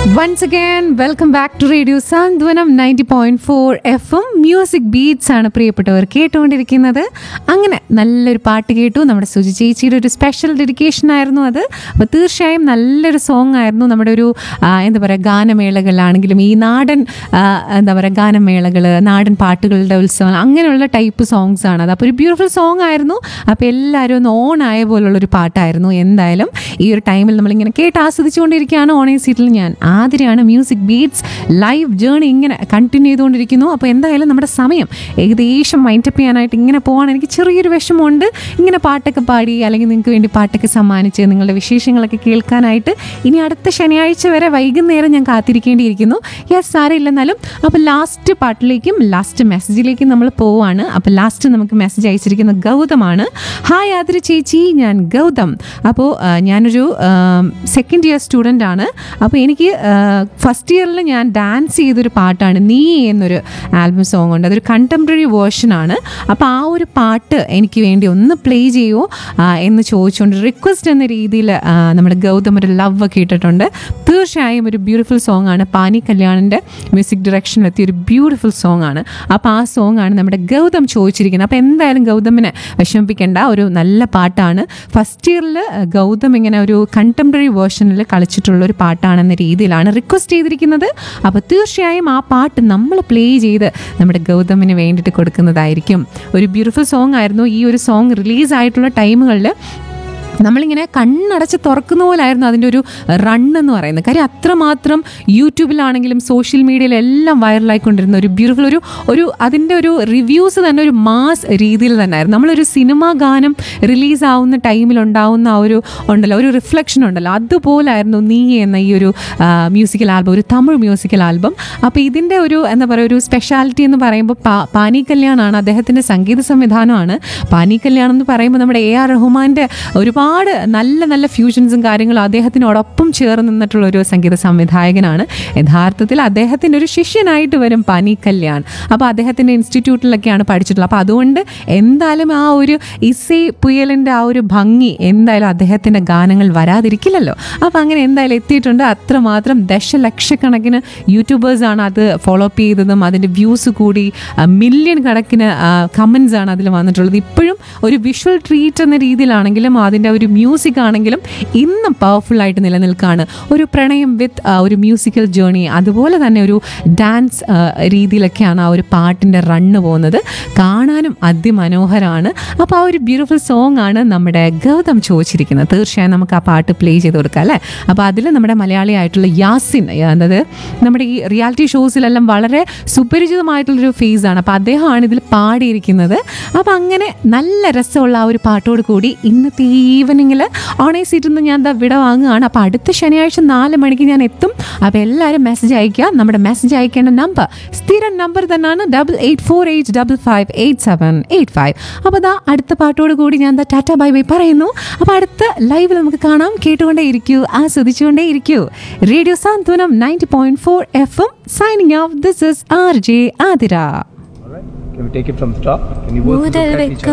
Once again welcome back to radio Santhwanam ninety point four F M music beats ആണ് പ്രിയപ്പെട്ടവർ കേട്ടുകൊണ്ടിരിക്കുന്നത് അങ്ങനെ നല്ലൊരു പാട്ട് കേട്ടു നമ്മുടെ സുജി ചേച്ചിയുടെ ഒരു സ്പെഷ്യൽ ഡെഡിക്കേഷൻ ആയിരുന്നു അത് അപ്പോൾ തീർച്ചയായും നല്ലൊരു സോങ് ആയിരുന്നു നമ്മുടെ ഒരു ആ, എന്താ പറയുക ഗാനമേളകളിലാണെങ്കിലും ഈ നാടൻ ആ, എന്താ പറയുക ഗാനമേളകൾ നാടൻ പാട്ടുകളുടെ ഉത്സവം അങ്ങനെയുള്ള ടൈപ്പ് സോങ്സ് ആണ് അത് അപ്പോൾ ഒരു ബ്യൂട്ടിഫുൾ സോങ് ആയിരുന്നു അപ്പോൾ എല്ലാവരും ഒന്ന് ഓൺ ആയ പോലുള്ളൊരു പാട്ടായിരുന്നു എന്തായാലും ഈ ഒരു ടൈമിൽ നമ്മളിങ്ങനെ കേട്ട് ആസ്വദിച്ചുകൊണ്ടിരിക്കുകയാണ് ഓണേ സീറ്റിൽ ഞാൻ ആതിരയാണ് മ്യൂസിക് ബീറ്റ്സ് ലൈവ് ജേണി ഇങ്ങനെ കണ്ടിന്യൂ ചെയ്തുകൊണ്ടിരിക്കുന്നു അപ്പോൾ എന്തായാലും നമ്മുടെ സമയം ഏകദേശം മൈൻഡപ്പ് ചെയ്യാനായിട്ട് ഇങ്ങനെ പോകാൻ എനിക്ക് ചെറിയൊരു വിഷമമുണ്ട് ഇങ്ങനെ പാട്ടൊക്കെ പാടി അല്ലെങ്കിൽ നിങ്ങൾക്ക് വേണ്ടി പാട്ടൊക്കെ സമ്മാനിച്ച് നിങ്ങളുടെ വിശേഷങ്ങളൊക്കെ കേൾക്കാനായിട്ട് ഇനി അടുത്ത ശനിയാഴ്ച വരെ വൈകുന്നേരം ഞാൻ കാത്തിരിക്കേണ്ടിയിരിക്കുന്നു യെസ് സാരമില്ലെന്നാലും അപ്പോൾ ലാസ്റ്റ് പാട്ടിലേക്കും ലാസ്റ്റ് മെസ്സേജിലേക്കും നമ്മൾ പോവാണ് അപ്പോൾ ലാസ്റ്റ് നമുക്ക് മെസ്സേജ് അയച്ചിരിക്കുന്ന ഗൗതമാണ് ഹായ് ആതിര ചേച്ചി ഞാൻ ഗൗതം അപ്പോൾ ആ, ഞാനൊരു സെക്കൻഡ് ഇയർ സ്റ്റുഡൻ്റ് ആണ് അപ്പോൾ എനിക്ക് ഫസ്റ്റ് ഇയറിൽ ഞാൻ ഡാൻസ് ചെയ്തൊരു പാട്ടാണ് നീ എന്നൊരു ആൽബം സോങ് ഉണ്ട് അതൊരു കണ്ടംപററി വേർഷനാണ് അപ്പോൾ ആ ഒരു പാട്ട് എനിക്ക് വേണ്ടി ഒന്ന് പ്ലേ ചെയ്യുമോ ആ, എന്ന് ചോദിച്ചുകൊണ്ട് റിക്വസ്റ്റ് എന്ന രീതിയിൽ ആ, നമ്മുടെ ഗൗതം ഒരു ലവ് ഒക്കെ ഇട്ടിട്ടുണ്ട് തീർച്ചയായും ഒരു ബ്യൂട്ടിഫുൾ സോങ് ആണ് പാനി കല്യാണിൻ്റെ മ്യൂസിക് ഡയറക്ഷനിലെത്തിയ ഒരു ബ്യൂട്ടിഫുൾ സോങ് ആണ് അപ്പോൾ ആ സോങ് ആണ് നമ്മുടെ ഗൗതം ചോദിച്ചിരിക്കുന്നത് അപ്പോൾ എന്തായാലും ഗൗതമിനെ വിഷമിപ്പിക്കേണ്ട ഒരു നല്ല പാട്ടാണ് ഫസ്റ്റ് ഇയറിൽ ഗൗതം ഇങ്ങനെ ഒരു കണ്ടംപററി വേർഷനിൽ കളിച്ചിട്ടുള്ള ഒരു പാട്ടാണെന്ന രീതിയിലാണ് റിക്വസ്റ്റ് ചെയ്തിരിക്കുന്നത് അപ്പോൾ തീർച്ചയായും ആ പാട്ട് നമ്മൾ പ്ലേ ചെയ്ത് നമ്മുടെ ഗൗതമിന് വേണ്ടിയിട്ട് കൊടുക്കുന്നതായിരിക്കും ഒരു ബ്യൂട്ടിഫുൾ സോങ് ആയിരുന്നു ഈ ഒരു സോങ് റിലീസ് ആയിട്ടുള്ള ടൈമുകളിൽ നമ്മളിങ്ങനെ കണ്ണടച്ച് തുറക്കുന്ന പോലായിരുന്നു അതിൻ്റെ ഒരു റൺ എന്ന് പറയുന്നത് കാര്യം അത്രമാത്രം യൂട്യൂബിലാണെങ്കിലും സോഷ്യൽ മീഡിയയിലെല്ലാം വൈറലായിക്കൊണ്ടിരുന്ന ഒരു ബ്യൂട്ടിഫുൾ ഒരു ഒരു അതിൻ്റെ ഒരു റിവ്യൂസ് തന്നെ ഒരു മാസ് രീതിയിൽ തന്നെ ആയിരുന്നു നമ്മളൊരു സിനിമാ ഗാനം റിലീസ് ആവുന്ന ടൈമിലുണ്ടാവുന്ന ആ ഒരു ഉണ്ടല്ലോ ഒരു റിഫ്ലക്ഷൻ ഉണ്ടല്ലോ അതുപോലായിരുന്നു നീ എന്ന ഈ ഒരു മ്യൂസിക്കൽ ആൽബം ഒരു തമിഴ് മ്യൂസിക്കൽ ആൽബം അപ്പോൾ ഇതിൻ്റെ ഒരു എന്താ പറയുക ഒരു സ്പെഷ്യാലിറ്റി എന്ന് പറയുമ്പോൾ പാ പാനി കല്യാണാണ് അദ്ദേഹത്തിൻ്റെ സംഗീത സംവിധാനമാണ് പാനി കല്യാണം എന്ന് പറയുമ്പോൾ നമ്മുടെ എ ആർ റഹ്മാൻ്റെ ഒരുപാട് നല്ല നല്ല ഫ്യൂഷൻസും കാര്യങ്ങളും അദ്ദേഹത്തിനോടൊപ്പം ചേർന്ന് നിന്നിട്ടുള്ള ഒരു സംഗീത സംവിധായകനാണ് യഥാർത്ഥത്തിൽ അദ്ദേഹത്തിൻ്റെ ഒരു ശിഷ്യനായിട്ട് വരും പാനി കല്യാൺ അപ്പോൾ അദ്ദേഹത്തിൻ്റെ ഇൻസ്റ്റിറ്റ്യൂട്ടിലൊക്കെയാണ് പഠിച്ചിട്ടുള്ളത് അപ്പോൾ അതുകൊണ്ട് എന്തായാലും ആ ഒരു ഇസൈ പുയലിൻ്റെ ആ ഒരു ഭംഗി എന്തായാലും അദ്ദേഹത്തിൻ്റെ ഗാനങ്ങൾ വരാതിരിക്കില്ലല്ലോ അപ്പോൾ അങ്ങനെ എന്തായാലും എത്തിയിട്ടുണ്ട് അത്രമാത്രം ദശലക്ഷക്കണക്കിന് യൂട്യൂബേഴ്സാണ് അത് ഫോളോ അപ്പ് ചെയ്തതും അതിൻ്റെ വ്യൂസ് കൂടി മില്യൺ കണക്കിന് കമൻസ് ആണ് അതിൽ വന്നിട്ടുള്ളത് ഇപ്പോഴും ഒരു വിഷ്വൽ ട്രീറ്റ് എന്ന രീതിയിലാണെങ്കിലും അതിൻ്റെ ഒരു മ്യൂസിക് ആണെങ്കിലും ഇന്നും പവർഫുൾ ആയിട്ട് നിലനിൽക്കുകയാണ് ഒരു പ്രണയം വിത്ത് ഒരു മ്യൂസിക്കൽ ജേണി അതുപോലെ തന്നെ ഒരു ഡാൻസ് രീതിയിലൊക്കെയാണ് ആ ഒരു പാട്ടിൻ്റെ റണ്ണ് പോകുന്നത് കാണാനും അതിമനോഹരമാണ് അപ്പോൾ ആ ഒരു ബ്യൂട്ടിഫുൾ സോങ് ആണ് നമ്മുടെ ഗൗതം ചോദിച്ചിരിക്കുന്നത് തീർച്ചയായും നമുക്ക് ആ പാട്ട് പ്ലേ ചെയ്ത് കൊടുക്കാം അല്ലേ അപ്പോൾ അതിൽ നമ്മുടെ മലയാളിയായിട്ടുള്ള യാസിൻ അതായത് നമ്മുടെ ഈ റിയാലിറ്റി ഷോസിലെല്ലാം വളരെ സുപരിചിതമായിട്ടുള്ളൊരു ഫേസാണ് അപ്പോൾ അദ്ദേഹമാണ് ഇതിൽ പാടിയിരിക്കുന്നത് അപ്പോൾ അങ്ങനെ നല്ല രസമുള്ള ആ ഒരു പാട്ടോട് കൂടി ഇന്നത്തെ ഈവനിങ്ങിൽ ഓണേ സീറ്റിൽ നിന്ന് ഞാൻ എന്താ വിട വാങ്ങുകയാണ് അപ്പോൾ അടുത്ത ശനിയാഴ്ച നാല് മണിക്ക് ഞാൻ എത്തും അപ്പോൾ എല്ലാവരും മെസ്സേജ് അയക്കുക നമ്മുടെ മെസ്സേജ് അയക്കേണ്ട നമ്പർ സ്ഥിരം നമ്പർ തന്നെയാണ് double eight four eight double five eight seven eight five അപ്പോൾ അതാ അടുത്ത പാട്ടോട് കൂടി ഞാൻ എന്താ ടാറ്റ ബൈ ബൈ പറയുന്നു അപ്പോൾ അടുത്ത ലൈവിൽ നമുക്ക് കാണാം കേട്ടുകൊണ്ടേ ഇരിക്കൂ ആസ്വദിച്ചുകൊണ്ടേ ഇരിക്കൂ radio Santhwanam ninety point four F M signing off this is R J Athira Can we take it from the top? Can you both look at each other?